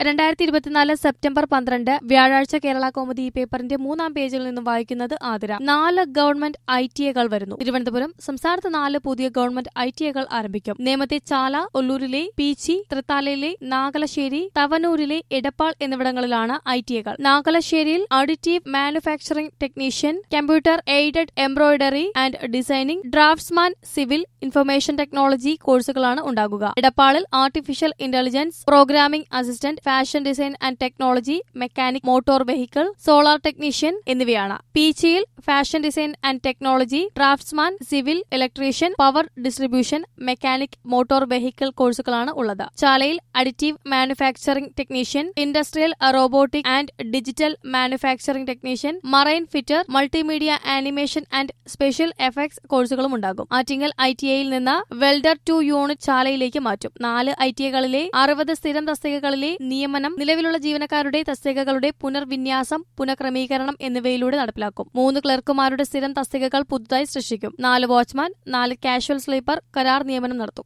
രണ്ടായിരത്തി ഇരുപത്തിനാല് സെപ്റ്റംബർ പന്ത്രണ്ട് വ്യാഴാഴ്ച കേരള കോമുദി ഈ പേപ്പറിന്റെ മൂന്നാം പേജിൽ നിന്നും വായിക്കുന്നത് ആതിര നാല് ഗവൺമെന്റ് ഐ ടി ഐകൾ വരുന്നു തിരുവനന്തപുരം സംസ്ഥാനത്ത് നാല് പുതിയ ഗവൺമെന്റ് ഐ ടി ഐകൾ ആരംഭിക്കും നേമത്തെ ചാല ഒല്ലൂരിലെ പീച്ചി തൃത്താലയിലെ നാഗലശ്ശേരി തവനൂരിലെ എടപ്പാൾ എന്നിവിടങ്ങളിലാണ് ഐ ടി ഐകൾ നാഗലശ്ശേരിയിൽ additive manufacturing technician computer aided embroidery and designing draughtsman civil information technology കോഴ്സുകളാണ് ഉണ്ടാകുക എടപ്പാളിൽ artificial intelligence programming assistant fashion design and technology mechanic motor vehicle solar technician എന്നിവയാണ് പീച്ചിയിൽ fashion design and technology draughtsman civil electrician power distribution mechanic motor vehicle കോഴ്സുകളാണ് ഉള്ളത് ചാലയിൽ additive manufacturing technician industrial robotic and digital manufacturing technician marine fitter multimedia animation and special effects കോഴ്സുകളും ഉണ്ടാകും Attingal I T ഐയിൽ നിന്ന് welder two unit ചാലയിലേക്ക് മാറ്റും നാല് I T ഐകളിലെ അറുപത് സ്ഥിരം തസ്തികകളിലെ നിയമനം നിലവിലുള്ള ജീവനക്കാരുടെ തസ്തികകളുടെ പുനർവിന്യാസം പുനഃക്രമീകരണം എന്നിവയിലൂടെ നടപ്പിലാക്കും മൂന്ന് ക്ലർക്കുമാരുടെ സ്ഥിരം തസ്തികകൾ പുതുതായി സൃഷ്ടിക്കും നാല് വാച്ച്മാൻ നാല് കാഷ്വൽ സ്ലീപ്പർ കരാർ നിയമനം നടത്തും